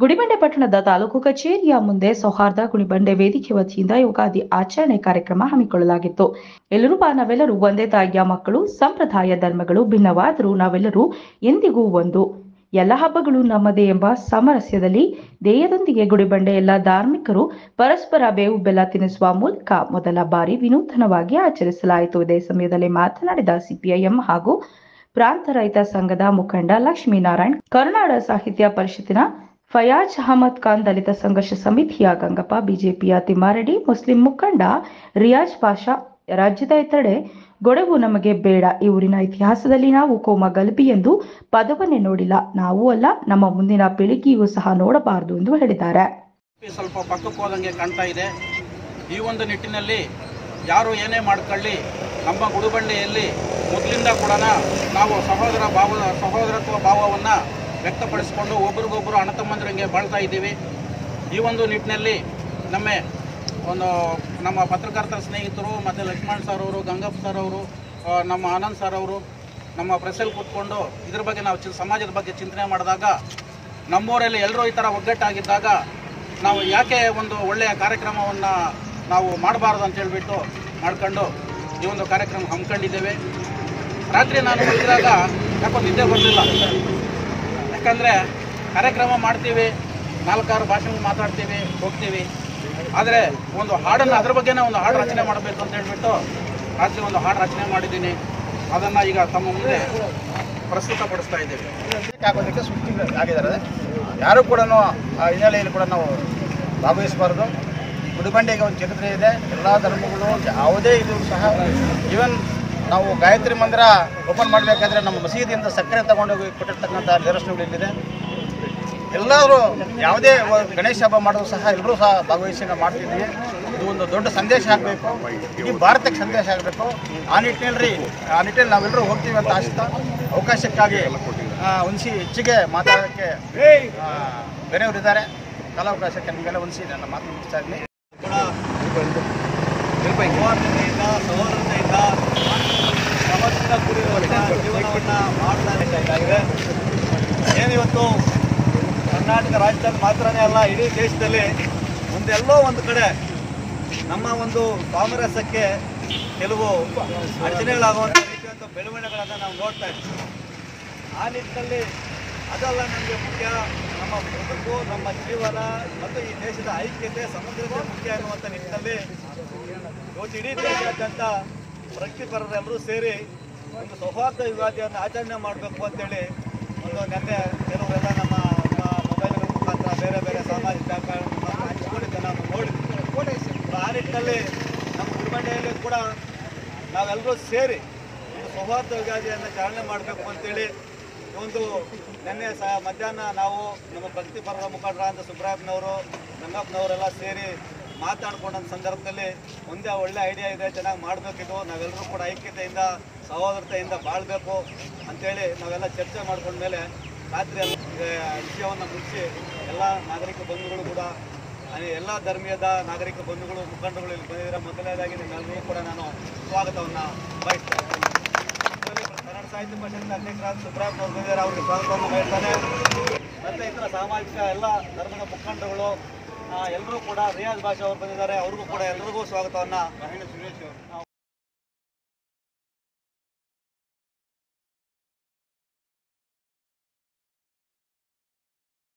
ಗುಡಿಬಂಡೆ ಪಟ್ಟಣದ ತಾಲೂಕು ಕಚೇರಿಯ ಮುಂದೆ ಸೌಹಾರ್ದ ಗುಡಿಬಂಡೆ ವೇದಿಕೆ ವತಿಯಿಂದ ಯುಗಾದಿ ಆಚರಣೆ ಕಾರ್ಯಕ್ರಮ ಹಮ್ಮಿಕೊಳ್ಳಲಾಗಿತ್ತು ಎಲ್ಲರೂ ಬಾ ನಾವೆಲ್ಲರೂ ಒಂದೇ ತಾಯಿಯ ಮಕ್ಕಳು ಸಂಪ್ರದಾಯ ಧರ್ಮಗಳು ಭಿನ್ನವಾದರೂ ನಾವೆಲ್ಲರೂ ಎಂದಿಗೂ ಒಂದು ಎಲ್ಲ ಹಬ್ಬಗಳು ನಮ್ಮದೇ ಎಂಬ ಸಾಮರಸ್ಯದಲ್ಲಿ ಧ್ಯೇಯದೊಂದಿಗೆ ಗುಡಿಬಂಡೆ ಎಲ್ಲ ಧಾರ್ಮಿಕರು ಪರಸ್ಪರ ಬೇವು ಬೆಲ್ಲ ತಿನ್ನಿಸುವ ಮೂಲಕ ಮೊದಲ ಬಾರಿ ವಿನೂತನವಾಗಿ ಆಚರಿಸಲಾಯಿತು ಇದೇ ಸಮಯದಲ್ಲಿ ಮಾತನಾಡಿದ ಸಿಪಿಐಎಂ ಹಾಗೂ ಪ್ರಾಂತ ರೈತ ಸಂಘದ ಮುಖಂಡ ಲಕ್ಷ್ಮೀನಾರಾಯಣ್ ಕರ್ನಾಟಕ ಸಾಹಿತ್ಯ ಪರಿಷತ್ತಿನ ಫಯಾಜ್ ಅಹಮದ್ ಖಾನ್ ದಲಿತ ಸಂಘರ್ಷ ಸಮಿತಿಯ ಗಂಗಪ್ಪ ಬಿಜೆಪಿಯ ತಿಮ್ಮಾರೆಡ್ಡಿ ಮುಸ್ಲಿಂ ಮುಖಂಡ ರಿಯಾಜ್ ಪಾಷಾ ರಾಜ್ಯದ ಇತರೆ ಗೊಡವು ನಮಗೆ ಬೇಡ ಈ ಊರಿನ ಇತಿಹಾಸದಲ್ಲಿ ನಾವು ಕೋಮ ಗಲಭೆ ಎಂದು ಪದವನ್ನೇ ನೋಡಿಲ್ಲ ನಾವು ಅಲ್ಲ ನಮ್ಮ ಮುಂದಿನ ಪೀಳಿಗೆಯೂ ಸಹ ನೋಡಬಾರದು ಎಂದು ಹೇಳಿದ್ದಾರೆ ಸ್ವಲ್ಪ ಪಕ್ಕಕ್ಕೆ ಹೋದಂಗೆ ಕಾಣ್ತಾ ಇದೆ ಈ ಒಂದು ನಿಟ್ಟಿನಲ್ಲಿ ಯಾರು ಏನೇ ಮಾಡ್ಕೊಳ್ಳಿ ನಮ್ಮ ಗುಡುಬಂಡೆಯಲ್ಲಿ ಮೊದಲಿಂದ ಕೂಡ ನಾವು ಸಹೋದರ ಭಾವ ಸಹೋದರತ್ವ ಭಾವವನ್ನು ವ್ಯಕ್ತಪಡಿಸಿಕೊಂಡು ಒಬ್ರಿಗೊಬ್ಬರು ಅಣ್ಣ ತಮ್ಮಂದಿರಂಗೆ ಬಾಳ್ತಾ ಇದ್ದೀವಿ ಈ ಒಂದು ನಿಟ್ಟಿನಲ್ಲಿ ನಮ್ಮ ಒಂದು ನಮ್ಮ ಪತ್ರಕರ್ತರ ಸ್ನೇಹಿತರು ಮತ್ತು ಲಕ್ಷ್ಮಣ್ ಸರ್ ಅವರು ಗಂಗಪ್ಪ ಸರ್ ಅವರು ಆ, ನಮ್ಮ ಆನಂದ್ ಸರ್ ಅವರು ನಮ್ಮ ಪ್ರೆಸ್ಸಲ್ಲಿ ಕೂತ್ಕೊಂಡು ಇದ್ರ ಬಗ್ಗೆ ನಾವು ಚಿ- ಸಮಾಜದ ಬಗ್ಗೆ ಚಿಂತನೆ ಮಾಡಿದಾಗ ನಮ್ಮೂರಲ್ಲಿ ಎಲ್ಲರೂ ಈ ಥರ ಒಗ್ಗಟ್ಟಾಗಿದ್ದಾಗ ನಾವು ಯಾಕೆ ಒಂದು ಒಳ್ಳೆಯ ಕಾರ್ಯಕ್ರಮವನ್ನು ನಾವು ಮಾಡಬಾರ್ದು ಅಂತ ಹೇಳ್ಬಿಟ್ಟು ಮಾಡ್ಕೊಂಡು ಈ ಒಂದು ಕಾರ್ಯಕ್ರಮ ಹಮ್ಮಿಕೊಂಡಿದ್ದೇವೆ ರಾತ್ರಿ ನಾನು ಮಲಗಿದಾಗ ಯಾಕೋ ನಿದ್ದೆ ಬರಲಿಲ್ಲ ಯಾಕಂದರೆ ಕಾರ್ಯಕ್ರಮ ಮಾಡ್ತೀವಿ ನಾಲ್ಕಾರು ಭಾಷೆ ಮಾತಾಡ್ತೀವಿ ಹೋಗ್ತೀವಿ ಆದರೆ ಒಂದು ಹಾಡನ್ನು ಅದ್ರ ಬಗ್ಗೆನೇ ಒಂದು ಹಾಡು ರಚನೆ ಮಾಡಬೇಕು ಅಂತ ಹೇಳ್ಬಿಟ್ಟು ರಾತ್ರಿ ಒಂದು ಹಾಡು ರಚನೆ ಮಾಡಿದ್ದೀನಿ ಅದನ್ನು ಈಗ ತಮ್ಮ ಮುಂದೆ ಪ್ರಸ್ತುತಪಡಿಸ್ತಾ ಇದ್ದೇವೆ ಆಗೋದಕ್ಕೆ ಸೃಷ್ಟಿ ಆಗಿದ್ದಾರೆ ಯಾರು ಕೂಡ ಆ ಹಿನ್ನೆಲೆಯಲ್ಲಿ ಕೂಡ ನಾವು ಭಾಗವಹಿಸಬಾರ್ದು ಈ ಗುಡಿಬಂಡೆಗೆ ಒಂದು ಚರಿತ್ರೆ ಇದೆ ಎಲ್ಲ ಧರ್ಮಗಳು ಯಾವುದೇ ಇದು ಸಹ ಈವನ್ ನಾವು ಗಾಯತ್ರಿ ಮಂದಿರ ಓಪನ್ ಮಾಡಬೇಕಾದ್ರೆ ನಮ್ಮ ಮಸೀದಿಯಿಂದ ಸಕ್ಕರೆ ತಗೊಂಡೋಗಿ ಕೊಟ್ಟಿರ್ತಕ್ಕಂಥ ನಿದರ್ಶನಗಳು ಇಲ್ಲಿದೆ ಎಲ್ಲರೂ ಯಾವುದೇ ಒ- ಗಣೇಶ ಹಬ್ಬ ಮಾಡೋದು ಸಹ ಎಲ್ಲರೂ ಸಹ ಭಾಗವಹಿಸಿ ನಾವು ಮಾಡ್ತಿದ್ವಿ ಇದು ಒಂದು ದೊಡ್ಡ ಸಂದೇಶ ಆಗಬೇಕು ಇಡೀ ಭಾರತಕ್ಕೆ ಸಂದೇಶ ಆಗಬೇಕು ಆ ನಿಟ್ಟಿನಲ್ಲಿ ಆ ನಿಟ್ಟಿನಲ್ಲಿ ನಾವೆಲ್ಲರೂ ಹೋಗ್ತೀವಿ ಅಂತ ಆಶಿಸ್ತಾ ಅವಕಾಶಕ್ಕಾಗಿ ಆ, ಉನ್ಸಿ ಹೆಚ್ಚಿಗೆ ಮಾತಾಡೋಕ್ಕೆ ಆ, ಬೇರೆಯವರಿದ್ದಾರೆ ಕಾಲಾವಕಾಶಕ್ಕೆ ನಿಮಗೆಲ್ಲ ಉನ್ಸಿ ನನ್ನ ಮಾತು ಮುಗಿಸ್ತಾ ಇದ್ದೀನಿ ಸೌಹಾರ್ದತೆಯಿಂದ ಸೌಹಾರ್ದತೆಯಿಂದ ಸಮಸ್ಯೆ ಕೂಡಿರುವಂಥ ಜೀವನವನ್ನು ಮಾಡ್ತಾ ಬೇಕಾಗಿದೆ ಏನಿವತ್ತು ಕರ್ನಾಟಕ ರಾಜ್ಯದಲ್ಲಿ ಮಾತ್ರನೇ ಅಲ್ಲ ಇಡೀ ದೇಶದಲ್ಲಿ ಒಂದೆಲ್ಲೋ ಒಂದು ಕಡೆ ನಮ್ಮ ಒಂದು ಸಾಮರಸ್ಯಕ್ಕೆ ಕೆಲವು ಅಡಚಣೆಗಳಾಗುವಂಥ ರೀತಿಯಂಥ ಬೆಳವಣಿಗೆಗಳನ್ನು ನಾವು ನೋಡ್ತಾ ಇದ್ದೀವಿ ಆ ನಿಟ್ಟಿನಲ್ಲಿ ಅದಲ್ಲ ನಮಗೆ ಮುಖ್ಯ ನಮ್ಮ ಬದುಕು ನಮ್ಮ ಜೀವನ ಮತ್ತು ಈ ದೇಶದ ಐಕ್ಯತೆ ಸಮಗ್ರತೆ ಮುಖ್ಯ ಅನ್ನುವಂಥ ನಿಟ್ಟಿನಲ್ಲಿ ಇವತ್ತು ಇಡೀ ದೇಶಾದ್ಯಂತ ವೃತ್ತಿಪರರೆಲ್ಲರೂ ಸೇರಿ ಒಂದು ಸೌಹಾರ್ದ ಯುಗಾದಿಯನ್ನು ಆಚರಣೆ ಮಾಡಬೇಕು ಅಂತೇಳಿ ಒಂದು ನೆನ್ನೆ ಕೆಲವರೆಲ್ಲ ನಮ್ಮ ಮೊಬೈಲ್ಗಳ ಮುಖಾಂತರ ಬೇರೆ ಬೇರೆ ಸಾಮಾಜಿಕ ಜಾಲತಾಣಗಳನ್ನು ಹಂಚಿಕೊಂಡಿದ್ದ ನಾವು ನೋಡಿದ್ವಿ ಆ ನಿಟ್ಟಿನಲ್ಲಿ ನಮ್ಮ ಗುಡಿಬಂಡೆಯಲ್ಲಿ ಕೂಡ ನಾವೆಲ್ಲರೂ ಸೇರಿ ಒಂದು ಸೌಹಾರ್ದ ಯುಗಾದಿಯನ್ನು ಚಾಲನೆ ಮಾಡಬೇಕು ಅಂತೇಳಿ ಒಂದು ನಿನ್ನೆ ಸಹ ಮಧ್ಯಾಹ್ನ ನಾವು ನಮ್ಮ ಭಕ್ತಿಪರದ ಮುಖಂಡರಾದ ಸುಬ್ರಾಯಪ್ಪನವರು ಗಂಗಪ್ಪನವರೆಲ್ಲ ಸೇರಿ ಮಾತಾಡ್ಕೊಂಡಂಥ ಸಂದರ್ಭದಲ್ಲಿ ಒಂದೇ ಒಳ್ಳೆ ಐಡಿಯಾ ಇದೆ ಚೆನ್ನಾಗಿ ಮಾಡಬೇಕಿದು ನಾವೆಲ್ಲರೂ ಕೂಡ ಐಕ್ಯತೆಯಿಂದ ಸಹೋದರತೆಯಿಂದ ಬಾಳಬೇಕು ಅಂತೇಳಿ ನಾವೆಲ್ಲ ಚರ್ಚೆ ಮಾಡ್ಕೊಂಡ್ಮೇಲೆ ರಾತ್ರಿ ಎಲ್ಲ ವಿಷಯವನ್ನು ಮುಗಿಸಿ ಎಲ್ಲ ನಾಗರಿಕ ಬಂಧುಗಳು ಕೂಡ ಅದೇ ಎಲ್ಲ ಧರ್ಮೀಯದ ನಾಗರಿಕ ಬಂಧುಗಳು ಮುಖಂಡರುಗಳು ಇಲ್ಲಿ ಬಂದಿದ್ದಾರೆ ಮೊದಲನೇದಾಗಿ ನಿಮ್ಮೆಲ್ಲರಿಗೂ ಕೂಡ ನಾನು ಸ್ವಾಗತವನ್ನು ಬಯಸ್ತೇನೆ ಇದರಲ್ಲಿ ಕನ್ನಡ ಸಾಹಿತ್ಯ ಪರಿಷತ್ ಅಧ್ಯಕ್ಷರಾದ ಸುಬ್ರಾಯ್ ಅವರು ಬಂದಿದ್ದಾರೆ ಅವರಿಗೆ ಸ್ವಾಗತವನ್ನು ಬಯಸ್ತಾನೆ ಮತ್ತು ಇತರ ಸಾಮಾಜಿಕ ಎಲ್ಲ ಧರ್ಮದ ಮುಖಂಡರುಗಳು ಎಲ್ಲರೂ ಕೂಡ ರಿಯಾಜ್ ಭಾಷಾ ಅವರು ಬಂದಿದ್ದಾರೆ ಅವ್ರಿಗೂ ಕೂಡ ಎಲ್ಲರಿಗೂ ಸ್ವಾಗತವನ್ನು